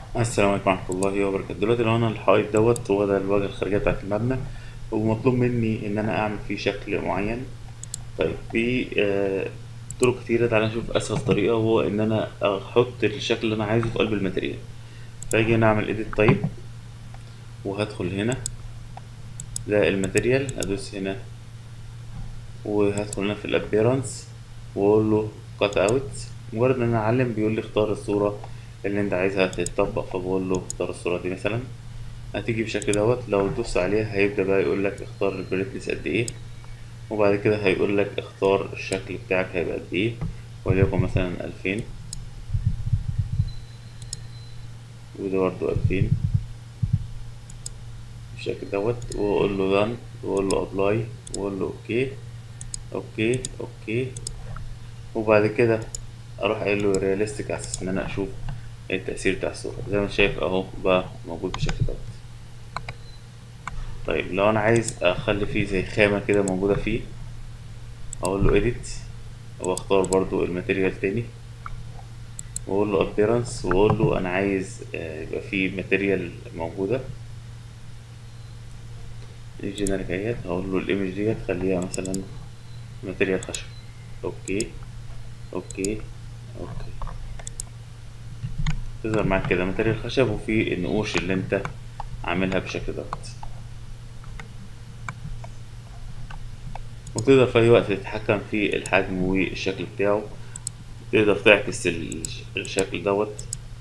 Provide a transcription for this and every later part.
السلام عليكم ورحمة الله وبركاته دلوقتي لو أنا الحائط دوت هو ده الواجهة الخارجية بتاعة المبنى ومطلوب مني إن أنا أعمل فيه شكل معين طيب في آه، طرق كتيرة تعالى نشوف أسهل طريقة هو إن أنا أحط الشكل اللي أنا عايزه في قلب الماتريال فأجي هنا أعمل إيديت تايب وهدخل هنا ده الماتريال هدوس هنا وهدخل هنا في الابيرنس واقول له كات اوت مجرد ان انا اعلم بيقول لي اختار الصورة اللي انت عايزها تتطبق فبقول له اختار الصورة دي مثلا هتيجي بالشكل دوت لو تدوس عليها هيبدأ بقى يقول لك اختار البريتنس قد ايه وبعد كده هيقول لك اختار الشكل بتاعك هيبقى قد ايه وليكن مثلا ألفين وده برضه ألفين بالشكل دوت واقول له done واقول له apply واقول له اوكي اوكي اوكي وبعد كده اروح قايل له رياليستيك على اساس ان انا اشوف التأثير بتاع الصورة زي ما انت شايف اهو بقى موجود بالشكل دوت طيب لو انا عايز اخلي فيه زي خامة كده موجودة فيه اقول له edit واختار برضو الماتيريال تاني واقول له appearance واقول له انا عايز آه، يبقى فيه ماتيريال موجودة الجينيريك اهيت هقول له الايمج ديت خليها مثلا ماتيريال خشب اوكي اوكي اوكي تظهر معاك كده ماتيريال خشب وفي النقوش اللي انت عاملها بالشكل دوت وتقدر في اي وقت تتحكم في الحجم والشكل بتاعه تقدر تعكس ال- الشكل دوت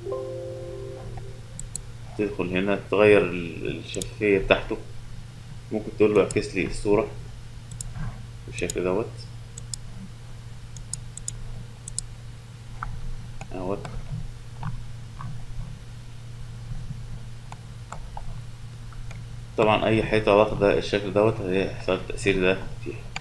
تدخل هنا تغير ال- الشفافية بتاعته ممكن تقول له اعكس لي الصورة بالشكل دوت اهوت طبعا اي حيطة واخدة الشكل دوت هيحصل التأثير ده فيها